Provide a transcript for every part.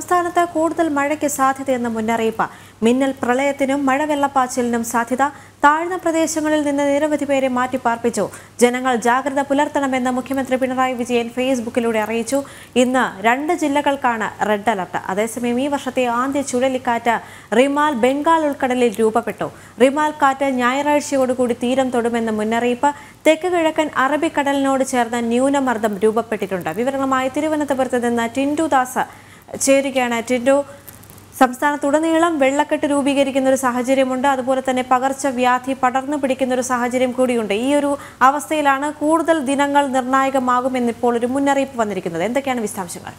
സംസ്ഥാനത്ത് കൂടുതൽ മഴയ്ക്ക് സാധ്യതയെന്ന മുന്നറിയിപ്പ് മിന്നൽ പ്രളയത്തിനും മഴവെള്ളപ്പാച്ചിലിനും സാധ്യത താഴ്ന്ന പ്രദേശങ്ങളിൽ നിന്ന് നിരവധി പേരെ മാറ്റിപ്പാർപ്പിച്ചു ജനങ്ങൾ ജാഗ്രത പുലർത്തണമെന്ന് മുഖ്യമന്ത്രി പിണറായി വിജയൻ ഫേസ്ബുക്കിലൂടെ അറിയിച്ചു ഇന്ന് രണ്ട് ജില്ലകൾക്കാണ് റെഡ് അലർട്ട് അതേസമയം ഈ വർഷത്തെ ആദ്യ ചുഴലിക്കാറ്റ് റിമാൽ ബംഗാൾ ഉൾക്കടലിൽ രൂപപ്പെട്ടു റിമാൽ കാറ്റ് ഞായറാഴ്ചയോടുകൂടി തീരം തൊടുമെന്ന മുന്നറിയിപ്പ് തെക്ക് കിഴക്കൻ അറബിക്കടലിനോട് ചേർന്ന ന്യൂനമർദ്ദം രൂപപ്പെട്ടിട്ടുണ്ട് വിവരങ്ങളുമായി തിരുവനന്തപുരത്ത് നിന്ന് ടിൻഡു ദാസ് ചേരുകയാണ് ടിൻഡു സംസ്ഥാനത്തുടനീളം വെള്ളക്കെട്ട് രൂപീകരിക്കുന്ന ഒരു സാഹചര്യമുണ്ട് അതുപോലെ തന്നെ പകർച്ചവ്യാധി പടർന്നു പിടിക്കുന്ന ഒരു സാഹചര്യം കൂടിയുണ്ട് ഈ ഒരു അവസ്ഥയിലാണ് കൂടുതൽ ദിനങ്ങൾ നിർണായകമാകുമെന്നിപ്പോൾ ഒരു മുന്നറിയിപ്പ് വന്നിരിക്കുന്നത് എന്തൊക്കെയാണ് വിശദാംശങ്ങൾ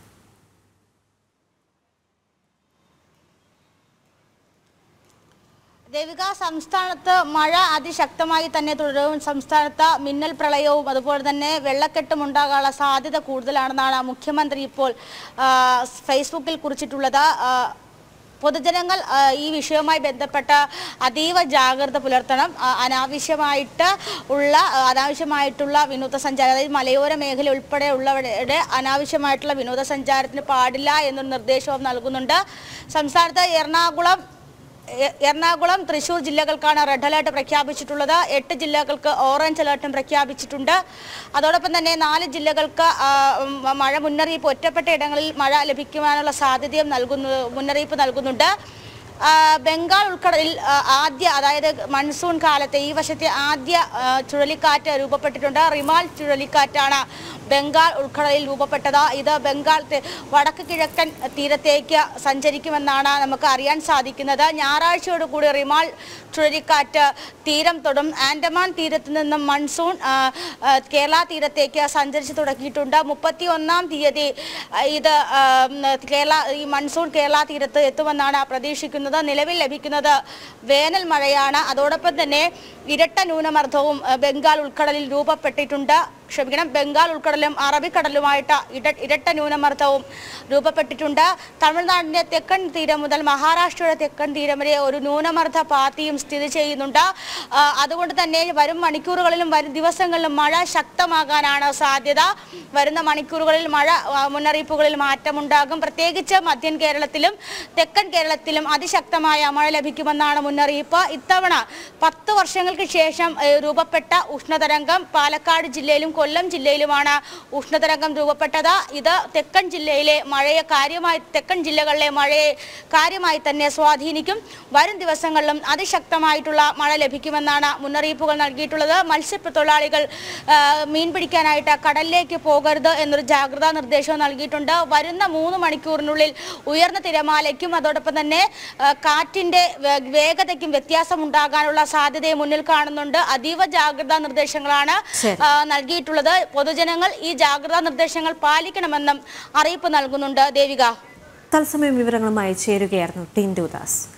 ദേവിക സംസ്ഥാനത്ത് മഴ അതിശക്തമായി തന്നെ തുടരും സംസ്ഥാനത്ത് മിന്നൽ പ്രളയവും അതുപോലെ തന്നെ വെള്ളക്കെട്ടും ഉണ്ടാകാനുള്ള സാധ്യത കൂടുതലാണെന്നാണ് മുഖ്യമന്ത്രി ഇപ്പോൾ ആ, ഫേസ്ബുക്കിൽ കുറിച്ചിട്ടുള്ളത് ആ, പൊതുജനങ്ങൾ ആ, ഈ വിഷയവുമായി ബന്ധപ്പെട്ട അതീവ ജാഗ്രത പുലർത്തണം ആ, അനാവശ്യമായിട്ട് ഉള്ള ആ, അനാവശ്യമായിട്ടുള്ള വിനോദസഞ്ചാരം അതായത് മലയോര മേഖല ഉൾപ്പെടെ ഉള്ളവരുടെ അനാവശ്യമായിട്ടുള്ള വിനോദസഞ്ചാരത്തിന് പാടില്ല എന്നൊരു നിർദ്ദേശവും നൽകുന്നുണ്ട് സംസ്ഥാനത്ത് എറണാകുളം എ- എറണാകുളം തൃശൂർ ജില്ലകൾക്കാണ് റെഡ് അലേർട്ട് പ്രഖ്യാപിച്ചിട്ടുള്ളത് എട്ട് ജില്ലകൾക്ക് ഓറഞ്ച് അലേർട്ടും പ്രഖ്യാപിച്ചിട്ടുണ്ട് അതോടൊപ്പം തന്നെ നാല് ജില്ലകൾക്ക് ആ, ഉം, മഴ മുന്നറിയിപ്പ് ഒറ്റപ്പെട്ട ഇടങ്ങളിൽ മഴ ലഭിക്കുവാനുള്ള സാധ്യതയും നൽകുന്നു മുന്നറിയിപ്പ് നൽകുന്നുണ്ട് ആ, ബംഗാൾ ഉൾക്കടലിൽ ആ, ആദ്യ അതായത് മൺസൂൺ കാലത്തെ ഈ വർഷത്തെ ആദ്യ ആ, ചുഴലിക്കാറ്റ് രൂപപ്പെട്ടിട്ടുണ്ട് റിമാൽ ചുഴലിക്കാറ്റാണ് ബംഗാൾ ഉൾക്കടലിൽ രൂപപ്പെട്ടത് ഇത് ബംഗാൾ തെ- വടക്ക് കിഴക്കൻ തീരത്തേക്ക് സഞ്ചരിക്കുമെന്നാണ് നമുക്ക് അറിയാൻ സാധിക്കുന്നത് ഞായറാഴ്ചയോടുകൂടി റിമാൾ ചുഴലിക്കാറ്റ് തീരം തൊടും ആൻഡമാൻ തീരത്ത് നിന്നും മൺസൂൺ ആ, ആ, കേരള തീരത്തേക്ക് സഞ്ചരിച്ചു തുടങ്ങിയിട്ടുണ്ട് മുപ്പത്തി ഒന്നാം തീയതി ആ, ഇത് ആ, ഉം, കേരള ഈ മൺസൂൺ കേരള തീരത്ത് എത്തുമെന്നാണ് പ്രതീക്ഷിക്കുന്നത് നിലവിൽ ലഭിക്കുന്നത് വേനൽ മഴയാണ് അതോടൊപ്പം തന്നെ ഇരട്ട ന്യൂനമർദ്ദവും ആ, ബംഗാൾ ഉൾക്കടലിൽ രൂപപ്പെട്ടിട്ടുണ്ട് ക്ഷമിക്കണം ബംഗാൾ ഉൾക്കടലും അറബിക്കടലുമായിട്ട് ഇട ഇരട്ട ന്യൂനമർദ്ദവും രൂപപ്പെട്ടിട്ടുണ്ട് തമിഴ്നാടിന്റെ തെക്കൻ തീരം മുതൽ മഹാരാഷ്ട്രയുടെ തെക്കൻ തീരം വരെ ഒരു ന്യൂനമർദ്ദ പാത്തിയും സ്ഥിതി ചെയ്യുന്നുണ്ട് ആ, അതുകൊണ്ട് തന്നെ വരും മണിക്കൂറുകളിലും വരും ദിവസങ്ങളിലും മഴ ശക്തമാകാനാണ് സാധ്യത വരുന്ന മണിക്കൂറുകളിൽ മഴ ആ, മുന്നറിയിപ്പുകളിൽ മാറ്റമുണ്ടാകും പ്രത്യേകിച്ച് മധ്യൻ കേരളത്തിലും തെക്കൻ കേരളത്തിലും അതിശക്തമായ മഴ ലഭിക്കുമെന്നാണ് മുന്നറിയിപ്പ് ഇത്തവണ പത്ത് വർഷങ്ങൾക്ക് ശേഷം ഏ, രൂപപ്പെട്ട ഉഷ്ണതരംഗം പാലക്കാട് ജില്ലയിലും കൊല്ലം ജില്ലയിലുമാണ് ഉഷ്ണതരംഗം രൂപപ്പെട്ടത് ഇത് തെക്കൻ ജില്ലയിലെ മഴയെ കാര്യമായി തെക്കൻ ജില്ലകളിലെ മഴയെ കാര്യമായി തന്നെ സ്വാധീനിക്കും വരും ദിവസങ്ങളിലും അതിശക്തമായിട്ടുള്ള മഴ ലഭിക്കുമെന്നാണ് മുന്നറിയിപ്പുകൾ നൽകിയിട്ടുള്ളത് മത്സ്യത്തൊഴിലാളികൾ ആ, മീൻ പിടിക്കാനായിട്ട് കടലിലേക്ക് പോകരുത് എന്നൊരു ജാഗ്രതാ നിർദ്ദേശവും നൽകിയിട്ടുണ്ട് വരുന്ന മൂന്ന് മണിക്കൂറിനുള്ളിൽ ഉയർന്ന തിരമാലയ്ക്കും അതോടൊപ്പം തന്നെ ആ, കാറ്റിന്റെ വേ- വേഗതയ്ക്കും വ്യത്യാസം ഉണ്ടാകാനുള്ള സാധ്യതയെ മുന്നിൽ കാണുന്നുണ്ട് അതീവ ജാഗ്രതാ നിർദ്ദേശങ്ങളാണ് ശരി. ആ, നൽകിയിട്ടുള്ളത് പൊതുജനങ്ങൾ ഈ ജാഗ്രതാ നിർദ്ദേശങ്ങൾ പാലിക്കണമെന്നും അറിയിപ്പ് നൽകുന്നുണ്ട് ദേവിക തത്സമയം വിവരങ്ങളുമായി ചേരുകയായിരുന്നു ടിൻഡു ദാസ്